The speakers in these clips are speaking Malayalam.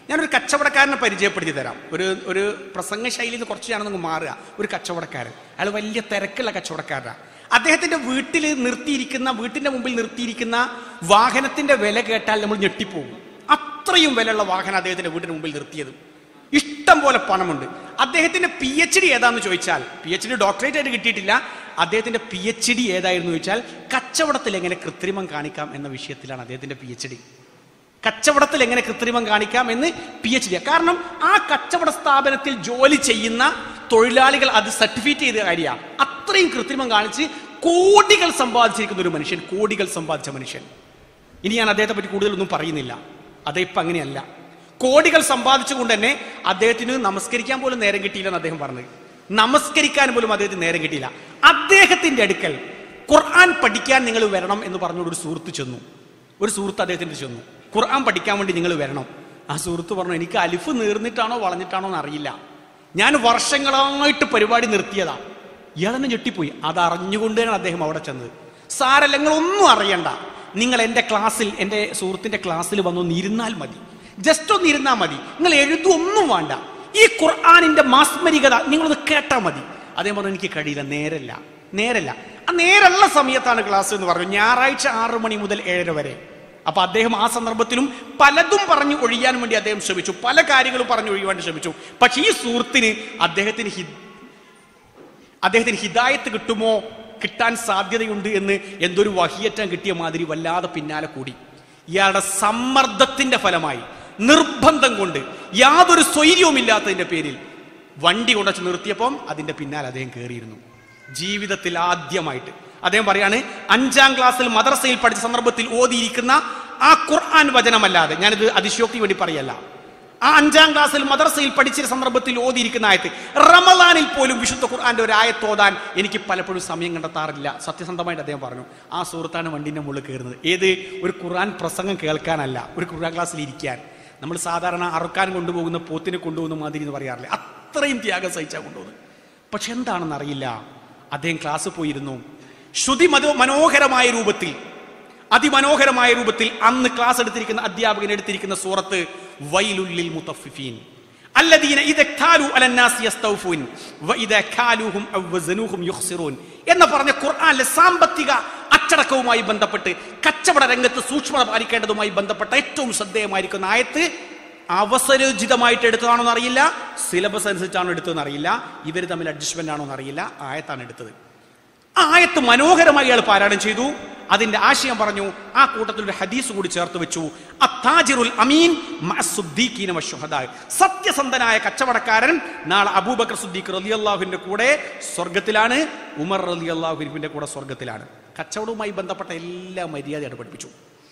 ഞാനൊരു കച്ചവടക്കാരനെ പരിചയപ്പെടുത്തി തരാം ഒരു ഒരു പ്രസംഗ ശൈലിയിൽ നിന്ന് കുറച്ച് ഞാനൊന്ന് മാറുക ഒരു കച്ചവടക്കാരൻ അയാൾ വലിയ തിരക്കുള്ള കച്ചവടക്കാരനാണ് അദ്ദേഹത്തിന്റെ വീട്ടിൽ നിർത്തിയിരിക്കുന്ന വീട്ടിന്റെ മുമ്പിൽ നിർത്തിയിരിക്കുന്ന വാഹനത്തിന്റെ വില കേട്ടാൽ നമ്മൾ ഞെട്ടിപ്പോകും അത്രയും വിലയുള്ള വാഹനം അദ്ദേഹത്തിന്റെ വീട്ടിന് മുമ്പിൽ നിർത്തിയത് ഇഷ്ടം പോലെ പണമുണ്ട് അദ്ദേഹത്തിന്റെ പി എച്ച് ഡി ഏതാന്ന് ചോദിച്ചാൽ പി എച്ച് ഡി ഡോക്ടറേറ്റ് ആയിട്ട് കിട്ടിയിട്ടില്ല അദ്ദേഹത്തിന്റെ പി എച്ച് ഡി ഏതായിരുന്നു ചോദിച്ചാൽ കച്ചവടത്തിൽ എങ്ങനെ കൃത്രിമം കാണിക്കാം എന്ന വിഷയത്തിലാണ് അദ്ദേഹത്തിന്റെ പി എച്ച് ഡി കച്ചവടത്തിൽ എങ്ങനെ കൃത്രിമം കാണിക്കാം എന്ന് പി എച്ച് ഡി കാരണം ആ കച്ചവട സ്ഥാപനത്തിൽ ജോലി ചെയ്യുന്ന തൊഴിലാളികൾ അത് സർട്ടിഫിക്കറ്റ് ചെയ്ത കാര്യമാണ് അത്രയും കൃത്രിമം കാണിച്ച് കോടികൾ സമ്പാദിച്ചിരിക്കുന്ന ഒരു മനുഷ്യൻ കോടികൾ സമ്പാദിച്ച മനുഷ്യൻ ഇനി ഞാൻ അദ്ദേഹത്തെ പറ്റി കൂടുതലൊന്നും പറയുന്നില്ല അതേ ഇപ്പം അങ്ങനെയല്ല കോടികൾ സമ്പാദിച്ചുകൊണ്ട് തന്നെ അദ്ദേഹത്തിന് നമസ്കരിക്കാൻ പോലും നേരം കിട്ടിയില്ലെന്ന് അദ്ദേഹം പറഞ്ഞത് നമസ്കരിക്കാൻ പോലും അദ്ദേഹത്തിന് നേരം കിട്ടിയില്ല അദ്ദേഹത്തിന്റെ അടുക്കൽ ഖുർആൻ പഠിക്കാൻ നിങ്ങൾ വരണം എന്ന് പറഞ്ഞുകൊണ്ട് ഒരു സുഹൃത്ത് ചെന്നു ഒരു സുഹൃത്ത് അദ്ദേഹത്തിന്റെ ചെന്നു ഖുർആൻ പഠിക്കാൻ വേണ്ടി നിങ്ങൾ വരണം ആ സുഹൃത്ത് പറഞ്ഞു എനിക്ക് അലിഫ് നീർന്നിട്ടാണോ വളഞ്ഞിട്ടാണോ എന്ന് അറിയില്ല ഞാൻ വർഷങ്ങളായിട്ട് പരിപാടി നിർത്തിയതാ ഇയാളെന്നെ ഞെട്ടിപ്പോയി അത് അറിഞ്ഞുകൊണ്ട് തന്നെയാണ് അദ്ദേഹം അവിടെ ചെന്നത് സാരല്ല നിങ്ങളൊന്നും അറിയണ്ട നിങ്ങൾ എൻ്റെ ക്ലാസ്സിൽ എൻ്റെ സുഹൃത്തിന്റെ ക്ലാസ്സിൽ വന്നൊന്ന് ഇരുന്നാൽ മതി ജസ്റ്റ് ഒന്ന് ഇരുന്നാൽ മതി നിങ്ങൾ എഴുതൊന്നും വേണ്ട ഈ ഖുർആാനിന്റെ മാസ്മരികത നിങ്ങളൊന്ന് കേട്ടാൽ മതി അതേ പറഞ്ഞു എനിക്ക് കഴിയില്ല നേരല്ല നേരല്ല ആ നേരല്ല സമയത്താണ് ക്ലാസ് എന്ന് പറഞ്ഞു ഞായറാഴ്ച ആറ് മണി മുതൽ ഏഴര വരെ അപ്പൊ അദ്ദേഹം ആ സന്ദർഭത്തിലും പലതും പറഞ്ഞു ഒഴിയാൻ വേണ്ടി അദ്ദേഹം ശ്രമിച്ചു പല കാര്യങ്ങളും പറഞ്ഞു ഒഴിയാൻ ശ്രമിച്ചു പക്ഷെ ഈ സുഹൃത്തിന് അദ്ദേഹത്തിന് ഹി അദ്ദേഹത്തിന് ഹിദായത്ത് കിട്ടുമോ കിട്ടാൻ സാധ്യതയുണ്ട് എന്ന് എന്തൊരു വഹിയറ്റം കിട്ടിയ മാതിരി വല്ലാതെ പിന്നാലെ കൂടി ഇയാളുടെ സമ്മർദ്ദത്തിന്റെ ഫലമായി നിർബന്ധം കൊണ്ട് യാതൊരു സ്വൈര്യവുമില്ലാത്തതിന്റെ പേരിൽ വണ്ടി കൊണ്ടുവച്ച് നിർത്തിയപ്പം അതിന്റെ പിന്നാലെ അദ്ദേഹം കയറിയിരുന്നു ജീവിതത്തിൽ ആദ്യമായിട്ട് അദ്ദേഹം പറയാണ് അഞ്ചാം ക്ലാസ്സിൽ മദ്രസയിൽ പഠിച്ച സന്ദർഭത്തിൽ ഓതിയിരിക്കുന്ന ആ ഖുർആൻ വചനമല്ലാതെ ഞാനിത് അതിശയോക്തി വേണ്ടി പറയല്ല ആ അഞ്ചാം ക്ലാസ്സിൽ മദ്രസയിൽ പഠിച്ച സന്ദർഭത്തിൽ ഓതിയിരിക്കുന്ന ആയത്ത് റമദാനിൽ പോലും വിശുദ്ധ ഖുർആന്റെ ഒരു ആയത്ത് ഓതാൻ എനിക്ക് പലപ്പോഴും സമയം കണ്ടെത്താറില്ല സത്യസന്ധമായിട്ട് അദ്ദേഹം പറഞ്ഞു ആ സുഹൃത്താണ് വണ്ടിന്റെ മുകളിൽ കയറുന്നത് ഏത് ഒരു ഖുർആൻ പ്രസംഗം കേൾക്കാനല്ല ഒരു ഖുർആൻ ക്ലാസ്സിൽ ഇരിക്കാൻ നമ്മൾ സാധാരണ അറുക്കാൻ കൊണ്ടുപോകുന്ന പോത്തിനെ കൊണ്ടുപോകുന്ന മാതിരി എന്ന് പറയാറില്ല അത്രയും ത്യാഗം സഹിച്ചാ കൊണ്ടുപോകുന്നത് പക്ഷെ എന്താണെന്ന് അറിയില്ല അദ്ദേഹം ക്ലാസ് പോയിരുന്നു ശ്രുതി മതോ മനോഹരമായ രൂപത്തിൽ അതിമനോഹരമായ രൂപത്തിൽ അന്ന് ക്ലാസ് എടുത്തിരിക്കുന്ന അധ്യാപകൻ എടുത്തിരിക്കുന്ന സൂറത്ത് വൈലുല്ലിൽ മുത്തഫിഫീൻ അല്ലദീന ഇദ കാലു അലന്നാസി യസ്തൗഫൂൻ വഇദ കാലുഹും ഔ വസനുഹും യുഖ്സിറൂൻ എന്ന് പറഞ്ഞ ഖുർആനിലെ സാമ്പത്തിക അച്ചടക്കവുമായി ബന്ധപ്പെട്ട് കച്ചവട രംഗത്ത് സൂക്ഷ്മത പാലിക്കേണ്ടതുമായി ബന്ധപ്പെട്ട ഏറ്റവും ശ്രദ്ധേയമായിരിക്കുന്ന ആയത്ത് അവസരോചിതമായിട്ട് എടുത്തതാണോ എന്നറിയില്ല സിലബസ് അനുസരിച്ചാണോ എടുത്തതെന്ന് അറിയില്ല ഇവർ തമ്മിൽ അഡ്ജസ്റ്റ്മെന്റ് ആണോ എന്നറിയില്ല ആയത്താണ് എടുത്തത് ആ ആയത്ത് മനോഹരമായി അയാൾ പാരായണം ചെയ്തു അതിന്റെ ആശയം പറഞ്ഞു ആ കൂട്ടത്തിൽ ഒരു ഹദീസ് കൂടി ചേർത്ത് വെച്ചു അത്താജിറുൽ അമീൻ മഅസ്സുദ്ദീഖീന വശുഹദാ. സത്യസന്ധനായ കച്ചവടക്കാരൻ നാളെ അബൂബക്കർ സുദ്ദീഖ് റളിയല്ലാഹുവിന്റെ കൂടെ സ്വർഗത്തിലാണ് ഉമർ റളിയല്ലാഹുവിന്റെ കൂടെ സ്വർഗത്തിലാണ് കച്ചവടവുമായി ബന്ധപ്പെട്ട എല്ലാ മര്യാദയായിട്ട് പഠിപ്പിച്ചു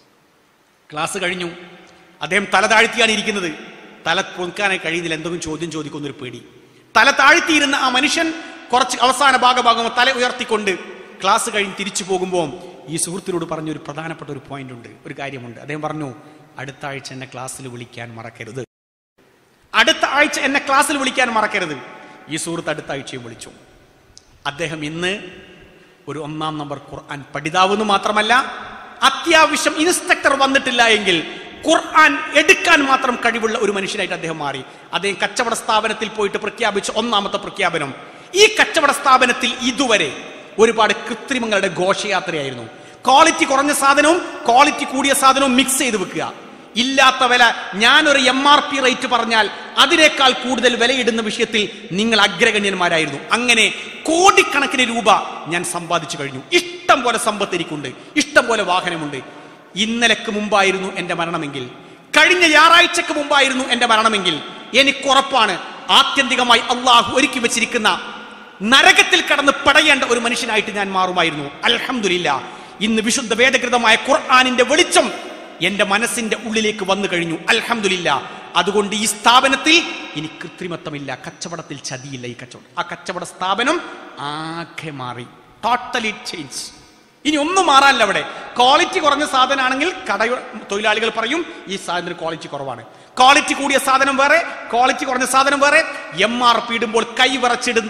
ക്ലാസ് കഴിഞ്ഞു അദ്ദേഹം തല താഴ്ത്തിയാണ് ഇരിക്കുന്നത് തല പൊക്കാനായി കഴിയുന്നില്ല എന്തെങ്കിലും ചോദ്യം ചോദിക്കുന്നൊരു പേടി തല താഴ്ത്തിയിരുന്ന ആ മനുഷ്യൻ കുറച്ച് അവസാന ഭാഗഭാഗം തല ഉയർത്തിക്കൊണ്ട് ക്ലാസ് കഴിഞ്ഞ് തിരിച്ചു പോകുമ്പോൾ ഈ സുഹൃത്തിനോട് പറഞ്ഞ ഒരു പ്രധാനപ്പെട്ട ഒരു പോയിന്റ് ഉണ്ട് ഒരു കാര്യമുണ്ട് അദ്ദേഹം പറഞ്ഞു അടുത്ത ആഴ്ച എന്നെ ക്ലാസ്സിൽ വിളിക്കാൻ മറക്കരുത് അടുത്ത ആഴ്ച എന്നെ ക്ലാസ്സിൽ വിളിക്കാൻ മറക്കരുത് ഈ സുഹൃത്ത് അടുത്ത ആഴ്ചയും വിളിച്ചു അദ്ദേഹം ഇന്ന് ഒരു ഒന്നാം നമ്പർ ഖുർആൻ പഠിതാവെന്ന് മാത്രമല്ല അത്യാവശ്യം ഇൻസ്ട്രക്ടർ വന്നിട്ടില്ല എങ്കിൽ ഖുർആൻ എടുക്കാൻ മാത്രം കഴിവുള്ള ഒരു മനുഷ്യനായിട്ട് അദ്ദേഹം മാറി അദ്ദേഹം കച്ചവട സ്ഥാപനത്തിൽ പോയിട്ട് പ്രഖ്യാപിച്ച ഒന്നാമത്തെ പ്രഖ്യാപനം ഈ കച്ചവട സ്ഥാപനത്തിൽ ഇതുവരെ ഒരുപാട് കൃത്രിമങ്ങളുടെ ഘോഷയാത്രയായിരുന്നു ക്വാളിറ്റി കുറഞ്ഞ സാധനവും ക്വാളിറ്റി കൂടിയ സാധനവും മിക്സ് ചെയ്ത് വെക്കുക ഇല്ലാത്ത വില ഞാനൊരു എം ആർ പി റേറ്റ് പറഞ്ഞാൽ അതിനേക്കാൾ കൂടുതൽ വിലയിടുന്ന വിഷയത്തിൽ നിങ്ങൾ അഗ്രഗണ്യന്മാരായിരുന്നു അങ്ങനെ കോടിക്കണക്കിന് രൂപ ഞാൻ സമ്പാദിച്ചു കഴിഞ്ഞു ഇഷ്ടം പോലെ സമ്പത്ത് എനിക്കുണ്ട് ഇഷ്ടം പോലെ വാഹനമുണ്ട് ഇന്നലെക്ക് മുമ്പായിരുന്നു എന്റെ മരണമെങ്കിൽ കഴിഞ്ഞ ഞായറാഴ്ചക്ക് മുമ്പായിരുന്നു എന്റെ മരണമെങ്കിൽ എനിക്കുറപ്പാണ് ആത്യന്തികമായി അള്ളാഹു ഒരുക്കി വെച്ചിരിക്കുന്ന നരകത്തിൽ കടന്ന് പടയേണ്ട ഒരു മനുഷ്യനായിട്ട് ഞാൻ മാറുമായിരുന്നു അൽഹംദുലില്ല ഇന്ന് വിശുദ്ധ വേദകൃതമായ ഖുർആാനിന്റെ വെളിച്ചം എന്റെ മനസ്സിന്റെ ഉള്ളിലേക്ക് വന്നു കഴിഞ്ഞു അൽഹംദുലില്ല അതുകൊണ്ട് ഈ സ്ഥാപനത്തിൽ ഇനി കൃത്രിമത്വമില്ല കച്ചവടത്തിൽ ചതിയില്ല ഈ കച്ചവടം ആ കച്ചവട സ്ഥാപനം ആകെ മാറി ടോട്ടലി ചേഞ്ച് ഇനി ഒന്നും മാറാനില്ല അവിടെ ക്വാളിറ്റി കുറഞ്ഞ സാധനമാണെങ്കിൽ കട തൊഴിലാളികൾ പറയും ഈ സാധനത്തിന് ക്വാളിറ്റി കുറവാണ് ക്വാളിറ്റി കൂടിയ സാധനം വേറെ ക്വാളിറ്റി കുറഞ്ഞ സാധനം വേറെ എം ആർ പി ഇടുമ്പോൾ കൈ വിറച്ചിടുന്ന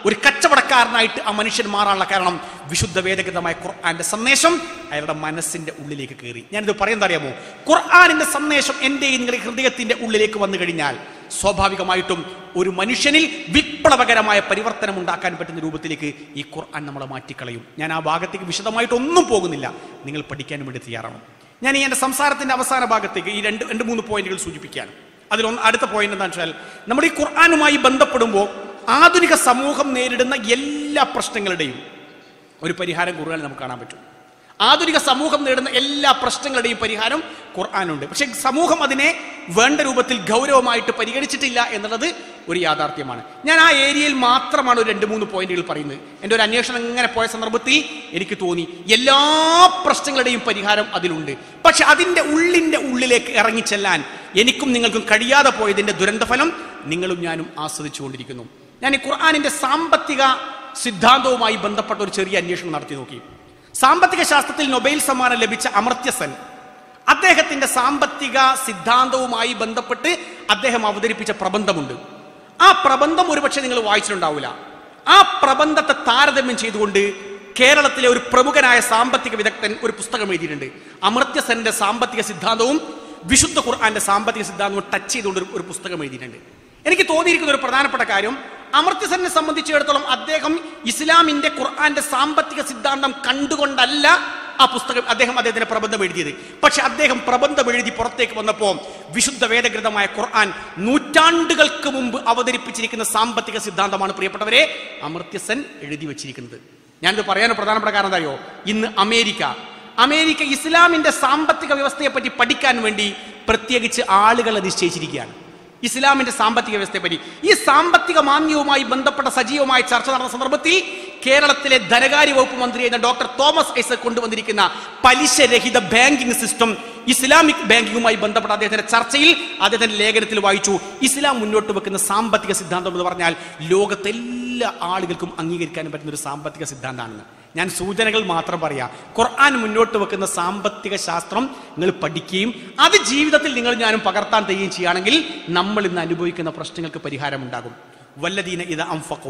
ഒരു കച്ചവടക്കാരനായിട്ട് ആ മനുഷ്യൻ മാറാനുള്ള കാരണം വിശുദ്ധ വേദഗതമായ ഖുർആന്റെ സന്ദേശം അയാളുടെ മനസ്സിന്റെ ഉള്ളിലേക്ക് കയറി ഞാനിത് പറയുന്നത് അറിയാമോ ഖുർആാനിന്റെ സന്ദേശം എൻ്റെ നിങ്ങളുടെ ഹൃദയത്തിന്റെ ഉള്ളിലേക്ക് വന്നു കഴിഞ്ഞാൽ സ്വാഭാവികമായിട്ടും ഒരു മനുഷ്യനിൽ വിപ്ലവകരമായ പരിവർത്തനം ഉണ്ടാക്കാൻ പറ്റുന്ന രൂപത്തിലേക്ക് ഈ ഖുർആൻ നമ്മളെ മാറ്റിക്കളയും ഞാൻ ആ ഭാഗത്തേക്ക് വിശദമായിട്ടൊന്നും പോകുന്നില്ല നിങ്ങൾ പഠിക്കാൻ വേണ്ടി തയ്യാറാണ് ഞാൻ ഈ എൻ്റെ സംസാരത്തിന്റെ അവസാന ഭാഗത്തേക്ക് ഈ രണ്ട് രണ്ട് മൂന്ന് പോയിന്റുകൾ സൂചിപ്പിക്കുകയാണ് അതിലൊന്ന് അടുത്ത പോയിന്റ് എന്താണെന്ന് വെച്ചാൽ നമ്മൾ ഈ ഖുർആാനുമായി ബന്ധപ്പെടുമ്പോൾ ആധുനിക സമൂഹം നേരിടുന്ന എല്ലാ പ്രശ്നങ്ങളുടെയും ഒരു പരിഹാരം ഖുർആനിൽ നമുക്ക് കാണാൻ പറ്റും ആധുനിക സമൂഹം നേടുന്ന എല്ലാ പ്രശ്നങ്ങളുടെയും പരിഹാരം ഖുർആാനുണ്ട് പക്ഷെ സമൂഹം അതിനെ വേണ്ട രൂപത്തിൽ ഗൗരവമായിട്ട് പരിഗണിച്ചിട്ടില്ല എന്നുള്ളത് ഒരു യാഥാർത്ഥ്യമാണ് ഞാൻ ആ ഏരിയയിൽ മാത്രമാണ് ഒരു രണ്ട് മൂന്ന് പോയിന്റുകൾ പറയുന്നത് എൻ്റെ ഒരു അന്വേഷണം ഇങ്ങനെ പോയ സന്ദർഭത്തിൽ എനിക്ക് തോന്നി എല്ലാ പ്രശ്നങ്ങളുടെയും പരിഹാരം അതിലുണ്ട് പക്ഷെ അതിൻ്റെ ഉള്ളിൻ്റെ ഉള്ളിലേക്ക് ഇറങ്ങിച്ചെല്ലാൻ എനിക്കും നിങ്ങൾക്കും കഴിയാതെ പോയതിൻ്റെ ദുരന്തഫലം നിങ്ങളും ഞാനും ആസ്വദിച്ചുകൊണ്ടിരിക്കുന്നു ഞാൻ ഈ ഖുർആാനിൻ്റെ സാമ്പത്തിക സിദ്ധാന്തവുമായി ബന്ധപ്പെട്ട ഒരു ചെറിയ അന്വേഷണം നടത്തി നോക്കി സാമ്പത്തിക ശാസ്ത്രത്തിൽ നൊബേൽ സമ്മാനം ലഭിച്ച അമർത്യ അദ്ദേഹത്തിന്റെ സാമ്പത്തിക സിദ്ധാന്തവുമായി ബന്ധപ്പെട്ട് അദ്ദേഹം അവതരിപ്പിച്ച പ്രബന്ധമുണ്ട് ആ പ്രബന്ധം ഒരുപക്ഷെ നിങ്ങൾ വായിച്ചിട്ടുണ്ടാവില്ല ആ പ്രബന്ധത്തെ താരതമ്യം ചെയ്തുകൊണ്ട് കേരളത്തിലെ ഒരു പ്രമുഖനായ സാമ്പത്തിക വിദഗ്ധൻ ഒരു പുസ്തകം എഴുതിയിട്ടുണ്ട് അമർത്യ സെന്റെ സാമ്പത്തിക സിദ്ധാന്തവും വിശുദ്ധ ഖുർആന്റെ സാമ്പത്തിക സിദ്ധാന്തവും ടച്ച് ചെയ്തുകൊണ്ട് ഒരു- ഒരു പുസ്തകം എഴുതിയിട്ടുണ്ട് എനിക്ക് തോന്നിയിരിക്കുന്ന ഒരു പ്രധാനപ്പെട്ട കാര്യം അമർത്യസനെ സംബന്ധിച്ചിടത്തോളം അദ്ദേഹം ഇസ്ലാമിന്റെ ഖുർആന്റെ സാമ്പത്തിക സിദ്ധാന്തം കണ്ടുകൊണ്ടല്ല ആ പുസ്തകം അദ്ദേഹം അദ്ദേഹത്തിന്റെ പ്രബന്ധം എഴുതിയത് പക്ഷെ അദ്ദേഹം പ്രബന്ധം എഴുതി പുറത്തേക്ക് വന്നപ്പോൾ വിശുദ്ധ വേദഗ്രതമായ ഖുർആൻ നൂറ്റാണ്ടുകൾക്ക് മുമ്പ് അവതരിപ്പിച്ചിരിക്കുന്ന സാമ്പത്തിക സിദ്ധാന്തമാണ് പ്രിയപ്പെട്ടവരെ അമർത്യസൻ എഴുതി വെച്ചിരിക്കുന്നത് ഞാനിത് പറയാൻ പ്രധാനപ്പെട്ട കാരണം എന്താ അറിയോ ഇന്ന് അമേരിക്ക അമേരിക്ക ഇസ്ലാമിന്റെ സാമ്പത്തിക വ്യവസ്ഥയെ പറ്റി പഠിക്കാൻ വേണ്ടി പ്രത്യേകിച്ച് ആളുകളെ നിശ്ചയിച്ചിരിക്കുകയാണ് ഇസ്ലാമിന്റെ സാമ്പത്തിക വ്യവസ്ഥയെ പറ്റി ഈ സാമ്പത്തിക മാന്യവുമായി ബന്ധപ്പെട്ട സജീവമായ ചർച്ച നടന്ന സന്ദർഭത്തിൽ കേരളത്തിലെ ധനകാര്യ വകുപ്പ് മന്ത്രിയായിരുന്ന ഡോക്ടർ തോമസ് ഐസക് കൊണ്ടുവന്നിരിക്കുന്ന പലിശരഹിത ബാങ്കിംഗ് സിസ്റ്റം ഇസ്ലാമിക് ബാങ്കിങ്ങുമായി ബന്ധപ്പെട്ട അദ്ദേഹത്തിന്റെ ചർച്ചയിൽ അദ്ദേഹത്തിന്റെ ലേഖനത്തിൽ വായിച്ചു ഇസ്ലാം മുന്നോട്ട് വെക്കുന്ന സാമ്പത്തിക സിദ്ധാന്തം എന്ന് പറഞ്ഞാൽ ലോകത്തെ എല്ലാ ആളുകൾക്കും അംഗീകരിക്കാൻ പറ്റുന്ന ഒരു സാമ്പത്തിക സിദ്ധാന്തമാണെന്ന് ഞാൻ സൂചനകൾ മാത്രം പറയാം ഖുർആൻ മുന്നോട്ട് വെക്കുന്ന സാമ്പത്തിക ശാസ്ത്രം നിങ്ങൾ പഠിക്കുകയും അത് ജീവിതത്തിൽ നിങ്ങൾ ഞാനും പകർത്താൻ തയ്യുകയും ചെയ്യുകയാണെങ്കിൽ നമ്മൾ ഇന്ന് അനുഭവിക്കുന്ന പ്രശ്നങ്ങൾക്ക് പരിഹാരം ഉണ്ടാകും വല്ലദീന ഇത് അംഫഖു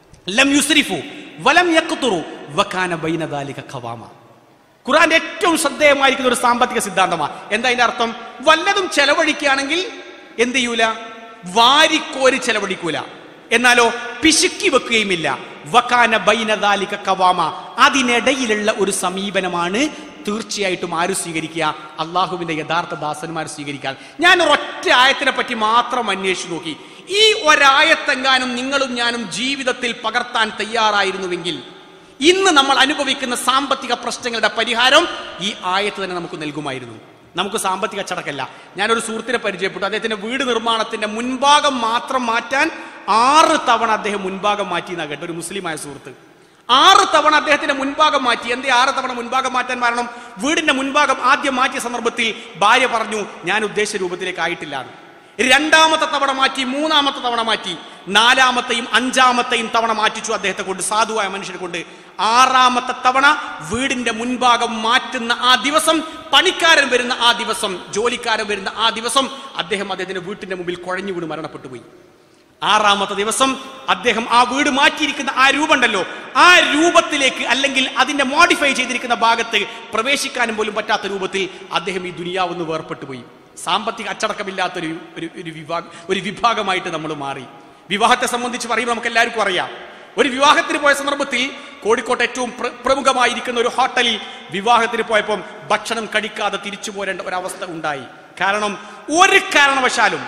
ലം യുസ്രിഫു വലം യഖ്തുറു വകാന ബൈന ദാലിക ഖവാമ ഖുർആന്റെ ഏറ്റവും ശ്രദ്ധേയമായിരിക്കുന്ന ഒരു സാമ്പത്തിക സിദ്ധാന്തമാണ് എന്താ അതിന്റെ അർത്ഥം വല്ലതും ചെലവഴിക്കുകയാണെങ്കിൽ എന്ത് ചെയ്യൂല വാരിക്കോരി ചെലവഴിക്കൂല എന്നാലോ പിശുക്കി വെക്കുകയുമില്ല വക്കാന ബൈനദാലിക കവാമ അതിനിടയിലുള്ള ഒരു സമീപനമാണ് തീർച്ചയായിട്ടും ആര് സ്വീകരിക്കുക അള്ളാഹുവിന്റെ യഥാർത്ഥ ദാസന്മാർ സ്വീകരിക്കാൻ ഞാൻ ഒരൊറ്റ ആയത്തിനെ പറ്റി മാത്രം അന്വേഷിച്ചു നോക്കി ഈ ഒരായത്തെങ്ങാനും നിങ്ങളും ഞാനും ജീവിതത്തിൽ പകർത്താൻ തയ്യാറായിരുന്നുവെങ്കിൽ ഇന്ന് നമ്മൾ അനുഭവിക്കുന്ന സാമ്പത്തിക പ്രശ്നങ്ങളുടെ പരിഹാരം ഈ ആയത്ത് തന്നെ നമുക്ക് നൽകുമായിരുന്നു നമുക്ക് സാമ്പത്തിക അച്ചടക്കല്ല ഞാനൊരു സുഹൃത്തിനെ പരിചയപ്പെട്ടു അദ്ദേഹത്തിന്റെ വീട് നിർമ്മാണത്തിന്റെ മുൻഭാഗം മാത്രം മാറ്റാൻ ആറ് തവണ അദ്ദേഹം മുൻഭാഗം മാറ്റി എന്നാ കേട്ടോ ഒരു മുസ്ലിമായ സുഹൃത്ത് ആറ് തവണ അദ്ദേഹത്തിന്റെ മുൻഭാഗം മാറ്റി എന്തേ ആറ് തവണ മുൻഭാഗം മാറ്റാൻ കാരണം വീടിന്റെ മുൻഭാഗം ആദ്യം മാറ്റിയ സന്ദർഭത്തിൽ ഭാര്യ പറഞ്ഞു ഞാൻ ഉദ്ദേശിച്ച രൂപത്തിലേക്ക് ആയിട്ടില്ല എന്ന്. രണ്ടാമത്തെ തവണ മാറ്റി മൂന്നാമത്തെ തവണ മാറ്റി നാലാമത്തെയും അഞ്ചാമത്തെയും തവണ മാറ്റിച്ചു അദ്ദേഹത്തെ കൊണ്ട് സാധുവായ മനുഷ്യനെ കൊണ്ട് ആറാമത്തെ തവണ വീടിന്റെ മുൻഭാഗം മാറ്റുന്ന ആ ദിവസം പണിക്കാരൻ വരുന്ന ആ ദിവസം ജോലിക്കാരൻ വരുന്ന ആ ദിവസം അദ്ദേഹം അദ്ദേഹത്തിന്റെ വീട്ടിന്റെ മുമ്പിൽ കുഴഞ്ഞു വീണ് മരണപ്പെട്ടു പോയി ആറാമത്തെ ദിവസം അദ്ദേഹം ആ വീട് മാറ്റിയിരിക്കുന്ന ആ രൂപമുണ്ടല്ലോ ആ രൂപത്തിലേക്ക് അല്ലെങ്കിൽ അതിന്റെ മോഡിഫൈ ചെയ്തിരിക്കുന്ന ഭാഗത്ത് പ്രവേശിക്കാനും പോലും പറ്റാത്ത രൂപത്തിൽ അദ്ദേഹം ഈ ദുനിയാവെന്ന് വേർപെട്ടു പോയി സാമ്പത്തിക അച്ചടക്കമില്ലാത്തൊരു ഒരു ഒരു വിഭാഗ ഒരു വിഭാഗമായിട്ട് നമ്മൾ മാറി വിവാഹത്തെ സംബന്ധിച്ച് പറയുമ്പോൾ നമുക്ക് എല്ലാവർക്കും അറിയാം ഒരു വിവാഹത്തിന് പോയ സന്ദർഭത്തിൽ കോഴിക്കോട്ട് ഏറ്റവും പ്ര- പ്രമുഖമായിരിക്കുന്ന ഒരു ഹോട്ടലിൽ വിവാഹത്തിന് പോയപ്പോൾ ഭക്ഷണം കഴിക്കാതെ തിരിച്ചു പോരേണ്ട ഒരവസ്ഥ ഉണ്ടായി കാരണം ഒരു കാരണവശാലും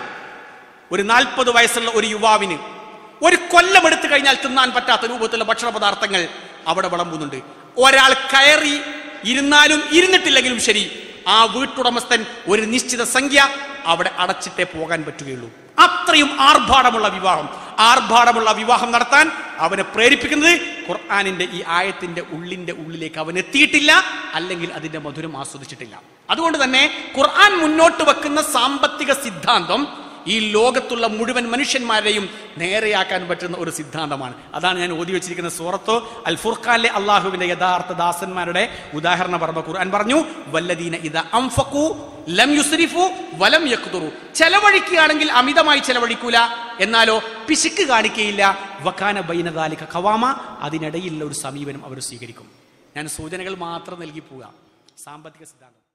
ഒരു നാൽപ്പത് വയസ്സുള്ള ഒരു യുവാവിന് ഒരു കൊല്ലം എടുത്തു കഴിഞ്ഞാൽ തിന്നാൻ പറ്റാത്ത രൂപത്തിലുള്ള ഭക്ഷണ പദാർത്ഥങ്ങൾ അവിടെ വിളമ്പുന്നുണ്ട് ഒരാൾ കയറി ഇരുന്നാലും ഇരുന്നിട്ടില്ലെങ്കിലും ശരി ആ വീട്ടുടമസ്ഥൻ ഒരു നിശ്ചിത സംഖ്യ അവിടെ അടച്ചിട്ടേ പോകാൻ പറ്റുകയുള്ളൂ അത്രയും ആർഭാടമുള്ള വിവാഹം ആർഭാടമുള്ള വിവാഹം നടത്താൻ അവനെ പ്രേരിപ്പിക്കുന്നത് ഖുർആാനിന്റെ ഈ ആയത്തിന്റെ ഉള്ളിന്റെ ഉള്ളിലേക്ക് അവൻ എത്തിയിട്ടില്ല അല്ലെങ്കിൽ അതിന്റെ മധുരം ആസ്വദിച്ചിട്ടില്ല അതുകൊണ്ട് തന്നെ ഖുർആൻ മുന്നോട്ട് വെക്കുന്ന സാമ്പത്തിക സിദ്ധാന്തം ഈ ലോകത്തുള്ള മുഴുവൻ മനുഷ്യന്മാരെയും നേരെയാക്കാൻ പറ്റുന്ന ഒരു സിദ്ധാന്തമാണ് അതാണ് ഞാൻ ഓതി വെച്ചിരിക്കുന്ന സൂറത്ത് അൽ ഫുർഖാനിലെ അള്ളാഹുവിന്റെ യഥാർത്ഥ ദാസന്മാരുടെ ഉദാഹരണം പറഞ്ഞ ഖുർആൻ പറഞ്ഞു വല്ലദീന ഇത അംഫഖു ലം യുസ്രിഫു വലം യഖ്തുറു ചെലവഴിക്കുകയാണെങ്കിൽ അമിതമായി ചെലവഴിക്കൂല എന്നാലോ പിശുക്ക് കാണിക്കയില്ല വക്കാന ബൈനദാലിക ഖവാമ അതിനിടയിലുള്ള ഒരു സമീപനം അവർ സ്വീകരിക്കും ഞാൻ സൂചനകൾ മാത്രം നൽകി പോവുക സാമ്പത്തിക സിദ്ധാന്തം